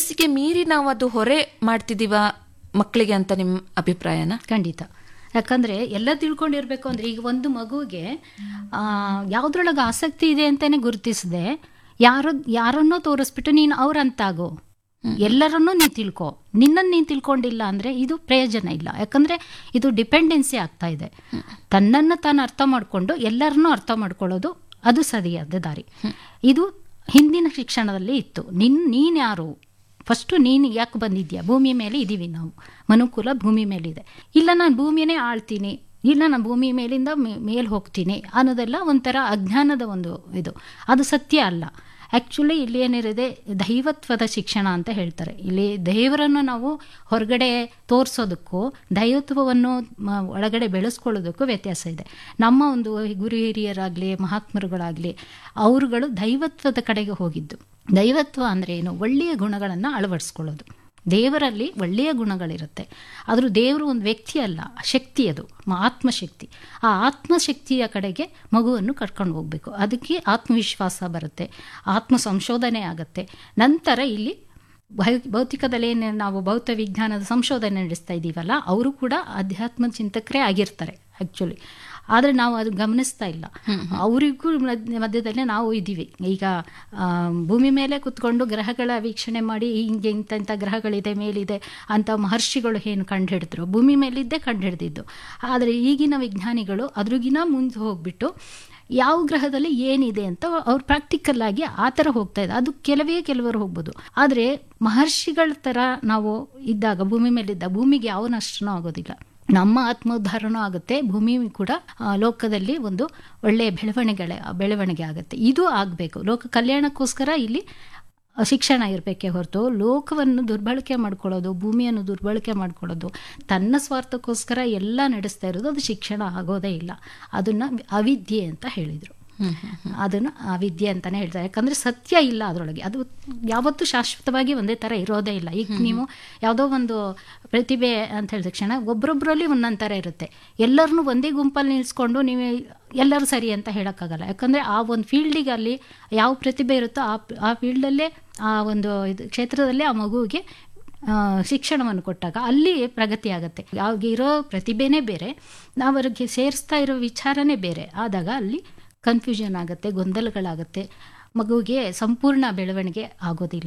ವಯಸ್ಸಿಗೆ ಮೀರಿ ನಾವು ಅದು ಹೊರೆ ಮಾಡ್ತಿದೀವ ಮಕ್ಕಳಿಗೆ ಅಂತ ನಿಮ್ಮ ಅಭಿಪ್ರಾಯನ ಖಂಡಿತ ಯಾಕಂದ್ರೆ ಎಲ್ಲ ತಿಳ್ಕೊಂಡಿರ್ಬೇಕು ಅಂದ್ರೆ ಈಗ ಒಂದು ಮಗುವಿಗೆ ಆ, ಯಾವ್ದ್ರೊಳಗೆ ಆಸಕ್ತಿ ಇದೆ ಅಂತಾನೆ ಗುರುತಿಸದೆ ಯಾರೋ ಯಾರನ್ನೋ ತೋರಿಸ್ಬಿಟ್ಟು ನೀನು ಅವ್ರಂತಾಗೋ ಎಲ್ಲರನ್ನೂ ನೀನು ತಿಳ್ಕೊ ನಿನ್ನನ್ನು ನೀನು ತಿಳ್ಕೊಂಡಿಲ್ಲ ಅಂದ್ರೆ ಇದು ಪ್ರಯೋಜನ ಇಲ್ಲ ಯಾಕಂದ್ರೆ ಇದು ಡಿಪೆಂಡೆನ್ಸಿ ಆಗ್ತಾ ಇದೆ ತನ್ನನ್ನು ತಾನು ಅರ್ಥ ಮಾಡಿಕೊಂಡು ಎಲ್ಲರನ್ನೂ ಅರ್ಥ ಮಾಡ್ಕೊಳ್ಳೋದು ಅದು ಸರಿಯಾದ ದಾರಿ ಇದು ಹಿಂದಿನ ಶಿಕ್ಷಣದಲ್ಲಿ ಇತ್ತು ನಿನ್ ನೀನು ಯಾರು ಫಸ್ಟು ನೀನು ಯಾಕೆ ಬಂದಿದ್ಯಾ ಭೂಮಿ ಮೇಲೆ ಇದ್ದೀವಿ ನಾವು ಮನುಕುಲ ಭೂಮಿ ಮೇಲಿದೆ ಇಲ್ಲ ನಾನು ಭೂಮಿನೇ ಆಳ್ತೀನಿ ಇಲ್ಲ ನಾನು ಭೂಮಿ ಮೇಲಿಂದ ಮೇಲೆ ಹೋಗ್ತೀನಿ ಅನ್ನೋದೆಲ್ಲ ಒಂಥರ ಅಜ್ಞಾನದ ಒಂದು ಇದು ಅದು ಸತ್ಯ ಅಲ್ಲ ಆ್ಯಕ್ಚುಲಿ ಇಲ್ಲಿ ಏನಿರಿದೆ ದೈವತ್ವದ ಶಿಕ್ಷಣ ಅಂತ ಹೇಳ್ತಾರೆ ಇಲ್ಲಿ ದೇವರನ್ನು ನಾವು ಹೊರಗಡೆ ತೋರಿಸೋದಕ್ಕೂ ದೈವತ್ವವನ್ನು ಮ- ಒಳಗಡೆ ಬೆಳೆಸ್ಕೊಳ್ಳೋದಕ್ಕೂ ವ್ಯತ್ಯಾಸ ಇದೆ ನಮ್ಮ ಒಂದು ಗುರು ಹಿರಿಯರಾಗಲಿ ಮಹಾತ್ಮರುಗಳಾಗಲಿ ಅವರುಗಳು ದೈವತ್ವದ ಕಡೆಗೆ ಹೋಗಿದ್ದು ದೈವತ್ವ ಅಂದರೆ ಏನು ಒಳ್ಳೆಯ ಗುಣಗಳನ್ನು ಅಳವಡಿಸ್ಕೊಳ್ಳೋದು ದೇವರಲ್ಲಿ ಒಳ್ಳೆಯ ಗುಣಗಳಿರುತ್ತೆ ಆದರೂ ದೇವರು ಒಂದು ವ್ಯಕ್ತಿ ಅಲ್ಲ ಶಕ್ತಿ ಅದು ಮ- ಆತ್ಮಶಕ್ತಿ ಆ ಆತ್ಮಶಕ್ತಿಯ ಕಡೆಗೆ ಮಗುವನ್ನು ಕರ್ಕೊಂಡು ಹೋಗಬೇಕು ಅದಕ್ಕೆ ಆತ್ಮವಿಶ್ವಾಸ ಬರುತ್ತೆ ಆತ್ಮ ಸಂಶೋಧನೆ ಆಗುತ್ತೆ ನಂತರ ಇಲ್ಲಿ ಭೌ- ಭೌತಿಕದಲ್ಲಿ ಏನು ನಾವು ಭೌತ ವಿಜ್ಞಾನದ ಸಂಶೋಧನೆ ನಡೆಸ್ತಾ ಇದ್ದೀವಲ್ಲ ಅವರು ಕೂಡ ಅಧ್ಯಾತ್ಮ ಚಿಂತಕರೇ ಆಗಿರ್ತಾರೆ ಆ್ಯಕ್ಚುಲಿ ಆದರೆ ನಾವು ಅದು ಗಮನಿಸ್ತಾ ಇಲ್ಲ ಅವರಿಗೂ ಮಧ್ಯ- ಮಧ್ಯದಲ್ಲೇ ನಾವು ಇದ್ದೀವಿ ಈಗ ಆ, ಭೂಮಿ ಮೇಲೆ ಕುತ್ಕೊಂಡು ಗ್ರಹಗಳ ವೀಕ್ಷಣೆ ಮಾಡಿ ಹಿಂಗೆ ಇಂಥ ಇಂಥ ಗ್ರಹಗಳಿದೆ ಮೇಲಿದೆ ಅಂತ ಮಹರ್ಷಿಗಳು ಏನು ಕಂಡುಹಿಡಿದ್ರು ಭೂಮಿ ಮೇಲಿದ್ದೇ ಕಂಡುಹಿಡಿದಿದ್ದು ಆದರೆ ಈಗಿನ ವಿಜ್ಞಾನಿಗಳು ಅದ್ರಿಗಿನ ಮುಂದೆ ಹೋಗ್ಬಿಟ್ಟು ಯಾವ ಗ್ರಹದಲ್ಲಿ ಏನಿದೆ ಅಂತ ಅವ್ರು ಪ್ರಾಕ್ಟಿಕಲ್ ಆಗಿ ಆ ಥರ ಹೋಗ್ತಾ ಇದೆ ಅದು ಕೆಲವೇ ಕೆಲವರು ಹೋಗ್ಬೋದು ಆದರೆ ಮಹರ್ಷಿಗಳ ಥರ ನಾವು ಇದ್ದಾಗ ಭೂಮಿ ಮೇಲಿದ್ದ ಭೂಮಿಗೆ ಯಾವ ನಷ್ಟನೂ ಆಗೋದಿಲ್ಲ ನಮ್ಮ ಆತ್ಮೋದ್ಧಾರನೂ ಆಗುತ್ತೆ ಭೂಮಿ ಕೂಡ ಆ, ಲೋಕದಲ್ಲಿ ಒಂದು ಒಳ್ಳೆಯ ಬೆಳವಣಿಗೆ ಬೆಳವಣಿಗೆ ಆಗುತ್ತೆ ಇದು ಆಗಬೇಕು ಲೋಕ ಕಲ್ಯಾಣಕ್ಕೋಸ್ಕರ ಇಲ್ಲಿ ಶಿಕ್ಷಣ ಇರಬೇಕೇ ಹೊರತು ಲೋಕವನ್ನು ದುರ್ಬಳಕೆ ಮಾಡ್ಕೊಳ್ಳೋದು ಭೂಮಿಯನ್ನು ದುರ್ಬಳಕೆ ಮಾಡ್ಕೊಳ್ಳೋದು ತನ್ನ ಸ್ವಾರ್ಥಕ್ಕೋಸ್ಕರ ಎಲ್ಲ ನಡೆಸ್ತಾ ಇರೋದು ಅದು ಶಿಕ್ಷಣ ಆಗೋದೇ ಇಲ್ಲ ಅದನ್ನು ಅವಿದ್ಯೆ ಅಂತ ಹೇಳಿದರು ಅದನ್ನು ಅವಿದ್ಯೆ ಅಂತಾನೆ ಹೇಳ್ತಾರೆ ಯಾಕಂದ್ರೆ ಸತ್ಯ ಇಲ್ಲ ಅದರೊಳಗೆ ಅದು ಯಾವತ್ತೂ ಶಾಶ್ವತವಾಗಿ ಒಂದೇ ಥರ ಇರೋದೇ ಇಲ್ಲ ಈಗ ನೀವು ಯಾವುದೋ ಒಂದು ಪ್ರತಿಭೆ ಅಂತ ಹೇಳಿದ ತಕ್ಷಣ ಒಬ್ರೊಬ್ಬರಲ್ಲಿ ಒಂದೊಂದು ಥರ ಇರುತ್ತೆ ಎಲ್ಲರನ್ನೂ ಒಂದೇ ಗುಂಪಲ್ಲಿ ನಿಲ್ಲಿಸ್ಕೊಂಡು ನೀವು ಎಲ್ಲರೂ ಸರಿ ಅಂತ ಹೇಳೋಕ್ಕಾಗಲ್ಲ ಯಾಕಂದರೆ ಆ ಒಂದು ಫೀಲ್ಡಿಗೆ ಅಲ್ಲಿ ಯಾವ ಪ್ರತಿಭೆ ಇರುತ್ತೋ ಆ ಆ ಫೀಲ್ಡಲ್ಲೇ ಆ ಒಂದು ಇದು ಕ್ಷೇತ್ರದಲ್ಲೇ ಆ ಮಗುವಿಗೆ ಆ, ಶಿಕ್ಷಣವನ್ನು ಕೊಟ್ಟಾಗ ಅಲ್ಲಿ ಪ್ರಗತಿ ಆಗುತ್ತೆ ಯಾವಾಗ ಇರೋ ಪ್ರತಿಭೆನೇ ಬೇರೆ ನಾವು ಅವ್ರಿಗೆ ಸೇರಿಸ್ತಾ ಇರೋ ವಿಚಾರನೇ ಬೇರೆ ಆದಾಗ ಅಲ್ಲಿ ಕನ್ಫ್ಯೂಷನ್ ಆಗುತ್ತೆ ಗೊಂದಲಗಳಾಗುತ್ತೆ ಮಗುವಿಗೆ ಸಂಪೂರ್ಣ ಬೆಳವಣಿಗೆ ಆಗೋದಿಲ್ಲ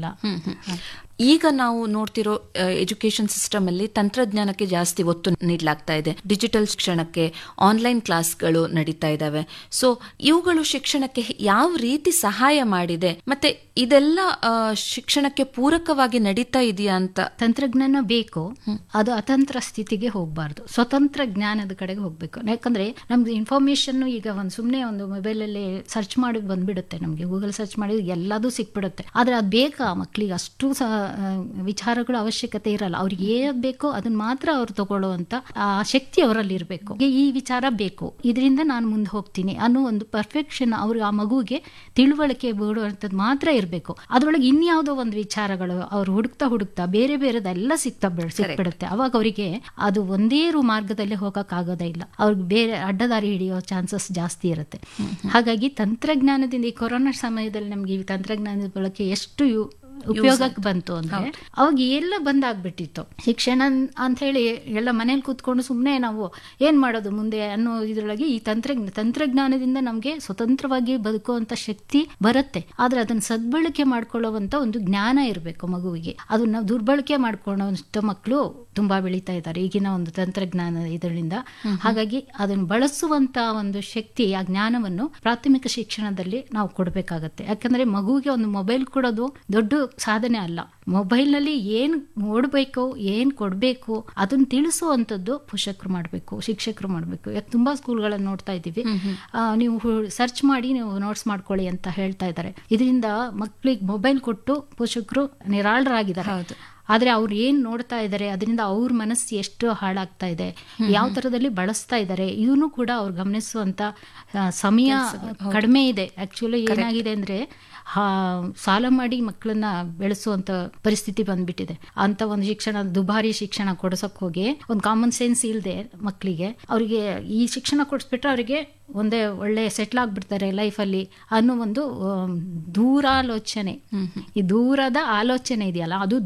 ಈಗ ನಾವು ನೋಡ್ತಿರೋ ಎಜುಕೇಶನ್ ಸಿಸ್ಟಮ್ ಅಲ್ಲಿ ತಂತ್ರಜ್ಞಾನಕ್ಕೆ ಜಾಸ್ತಿ ಒತ್ತು ನೀಡಲಾಗ್ತಾ ಇದೆ ಡಿಜಿಟಲ್ ಶಿಕ್ಷಣಕ್ಕೆ ಆನ್ಲೈನ್ ಕ್ಲಾಸ್ಗಳು ನಡೀತಾ ಇದ್ದಾವೆ ಸೊ ಇವುಗಳು ಶಿಕ್ಷಣಕ್ಕೆ ಯಾವ ರೀತಿ ಸಹಾಯ ಮಾಡಿದೆ ಮತ್ತೆ ಇದೆಲ್ಲ ಆ, ಶಿಕ್ಷಣಕ್ಕೆ ಪೂರಕವಾಗಿ ನಡೀತಾ ಇದೆಯಾ ಅಂತ ತಂತ್ರಜ್ಞಾನ ಬೇಕು ಅದು ಅತಂತ್ರ ಸ್ಥಿತಿಗೆ ಹೋಗಬಾರ್ದು ಸ್ವತಂತ್ರ ಜ್ಞಾನದ ಕಡೆಗೆ ಹೋಗಬೇಕು ಯಾಕಂದ್ರೆ ನಮ್ದು ಇನ್ಫಾರ್ಮೇಶನ್ ಈಗ ಒಂದು ಸುಮ್ಮನೆ ಒಂದು ಮೊಬೈಲಲ್ಲಿ ಸರ್ಚ್ ಮಾಡಿ ಬಂದ್ಬಿಡುತ್ತೆ ನಮಗೆ ಗೂಗಲ್ ಸರ್ಚ್ ಮಾಡಿ ಎಲ್ಲದೂ ಸಿಕ್ಬಿಡುತ್ತೆ ಆದ್ರೆ ಅದು ಬೇಕಾ ಮಕ್ಕಳಿಗೆ ಅಷ್ಟು ಸ ಆ, ವಿಚಾರಗಳ ಅವಶ್ಯಕತೆ ಇರಲ್ಲ ಅವ್ರಿಗೆ ಏನ್ ಬೇಕೋ ಅದನ್ನ ಮಾತ್ರ ಅವ್ರು ತಗೊಳ್ಳುವಂತ ಆ ಶಕ್ತಿ ಅವರಲ್ಲಿ ಇರಬೇಕು ಈ ವಿಚಾರ ಬೇಕು ಇದರಿಂದ ನಾನು ಮುಂದೆ ಹೋಗ್ತೀನಿ ಅನ್ನೋ ಒಂದು ಪರ್ಫೆಕ್ಷನ್ ಅವ್ರಿಗೆ ಆ ಮಗುವಿಗೆ ತಿಳುವಳಿಕೆ ಬಿಡುವಂಥದ್ದು ಮಾತ್ರ ಇರಬೇಕು ಅದ್ರೊಳಗೆ ಇನ್ಯಾವುದೋ ಒಂದು ವಿಚಾರಗಳು ಅವ್ರು ಹುಡುಕ್ತಾ ಹುಡುಕ್ತಾ ಬೇರೆ ಬೇರೆದೆಲ್ಲ ಸಿಗ್ತಾ ಬಿಡ್- ಸಿಕ್ಬಿಡುತ್ತೆ ಅವಾಗ ಅವರಿಗೆ ಅದು ಒಂದೇ ರು ಮಾರ್ಗದಲ್ಲಿ ಹೋಗಕ್ ಆಗೋದೇ ಇಲ್ಲ ಅವ್ರಿಗೆ ಬೇರೆ ಅಡ್ಡದಾರಿ ಹಿಡಿಯೋ ಚಾನ್ಸಸ್ ಜಾಸ್ತಿ ಇರುತ್ತೆ ಹಾಗಾಗಿ ತಂತ್ರಜ್ಞಾನದಿಂದ ಈ ಕೊರೋನಾ ಸಮಯದಲ್ಲಿ ನಮ್ಗೆ ಈ ತಂತ್ರಜ್ಞಾನದ ಬಳಕೆ ಎಷ್ಟು ಯು- ಉಪಯೋಗಕ್ಕೆ ಬಂತು ಅಂದ್ರೆ ಅವಾಗ ಎಲ್ಲ ಬಂದಾಗ್ಬಿಟ್ಟಿತ್ತು ಶಿಕ್ಷಣ ಅಂತ ಹೇಳಿ ಎಲ್ಲ ಮನೇಲಿ ಕೂತ್ಕೊಂಡು ಸುಮ್ಮನೆ ನಾವು ಏನ್ ಮಾಡೋದು ಮುಂದೆ ಅನ್ನೋ ಇದ್ರೊಳಗೆ ಈ ತಂತ್ರಜ್ಞಾನ ತಂತ್ರಜ್ಞಾನದಿಂದ ನಮಗೆ ಸ್ವತಂತ್ರವಾಗಿ ಬದುಕುವಂತ ಶಕ್ತಿ ಬರುತ್ತೆ ಆದ್ರೆ ಅದನ್ನ ಸದ್ಬಳಕೆ ಮಾಡ್ಕೊಳ್ಳುವಂತ ಒಂದು ಜ್ಞಾನ ಇರಬೇಕು ಮಗುವಿಗೆ ಅದನ್ನ ದುರ್ಬಳಕೆ ಮಾಡ್ಕೊಳ್ಳೋಂಥ ಮಕ್ಕಳು ತುಂಬಾ ಬೆಳೀತಾ ಇದ್ದಾರೆ ಈಗಿನ ಒಂದು ತಂತ್ರಜ್ಞಾನ ಇದರಿಂದ ಹಾಗಾಗಿ ಅದನ್ನು ಬಳಸುವಂತ ಒಂದು ಶಕ್ತಿ ಆ ಜ್ಞಾನವನ್ನು ಪ್ರಾಥಮಿಕ ಶಿಕ್ಷಣದಲ್ಲಿ ನಾವು ಕೊಡಬೇಕಾಗತ್ತೆ ಯಾಕಂದ್ರೆ ಮಗುವಿಗೆ ಒಂದು ಮೊಬೈಲ್ ಕೊಡೋದು ದೊಡ್ಡ ಸಾಧನೆ ಅಲ್ಲ ಮೊಬೈಲ್ ನಲ್ಲಿ ಏನ್ ನೋಡ್ಬೇಕು ಏನ್ ಕೊಡ್ಬೇಕು ಅದನ್ನ ತಿಳಿಸುವಂತದ್ದು ಪೋಷಕರು ಮಾಡಬೇಕು ಶಿಕ್ಷಕರು ಮಾಡಬೇಕು ಯಾಕೆ ತುಂಬಾ ಸ್ಕೂಲ್ಗಳನ್ನು ನೋಡ್ತಾ ಇದ್ದೀವಿ ಆ, ನೀವು ಸರ್ಚ್ ಮಾಡಿ ನೀವು ನೋಟ್ಸ್ ಮಾಡ್ಕೊಳ್ಳಿ ಅಂತ ಹೇಳ್ತಾ ಇದ್ದಾರೆ ಇದರಿಂದ ಮಕ್ಕಳಿಗೆ ಮೊಬೈಲ್ ಕೊಟ್ಟು ಪೋಷಕರು ನಿರಾಳರಾಗಿದ್ದಾರೆ ಆದ್ರೆ ಅವ್ರು ಏನ್ ನೋಡ್ತಾ ಇದ್ದಾರೆ ಅದರಿಂದ ಅವ್ರ ಮನಸ್ಸು ಎಷ್ಟು ಹಾಳಾಗ್ತಾ ಇದೆ ಯಾವ ತರದಲ್ಲಿ ಬಳಸ್ತಾ ಇದ್ದಾರೆ ಇದನ್ನು ಕೂಡ ಅವ್ರು ಗಮನಿಸುವಂತ ಆ, ಸಮಯ ಕಡಿಮೆ ಇದೆ ಆಕ್ಚುಲಿ ಏನಾಗಿದೆ ಅಂದ್ರೆ ಹಾ ಸಾಲ ಮಾಡಿ ಮಕ್ಕಳನ್ನ ಬೆಳೆಸುವಂತ ಪರಿಸ್ಥಿತಿ ಬಂದ್ಬಿಟ್ಟಿದೆ ಅಂತ ಒಂದು ಶಿಕ್ಷಣ ದುಬಾರಿ ಶಿಕ್ಷಣ ಕೊಡ್ಸಕ್ ಹೋಗಿ ಒಂದು ಕಾಮನ್ ಸೆನ್ಸ್ ಇಲ್ಲದೆ ಮಕ್ಕಳಿಗೆ ಅವರಿಗೆ ಈ ಶಿಕ್ಷಣ ಕೊಡಿಸ್ಬಿಟ್ರೆ ಅವರಿಗೆ ಒಂದೇ ಒಳ್ಳೆ ಸೆಟ್ಲ್ ಆಗ್ಬಿಡ್ತಾರೆ ಲೈಫಲ್ಲಿ ಅನ್ನೋ ಒಂದು ಆಮ್, ದೂರಾಲೋಚನೆ ಈ ದೂರದ ಆಲೋಚನೆ ಇದೆಯಲ್ಲ ಅದು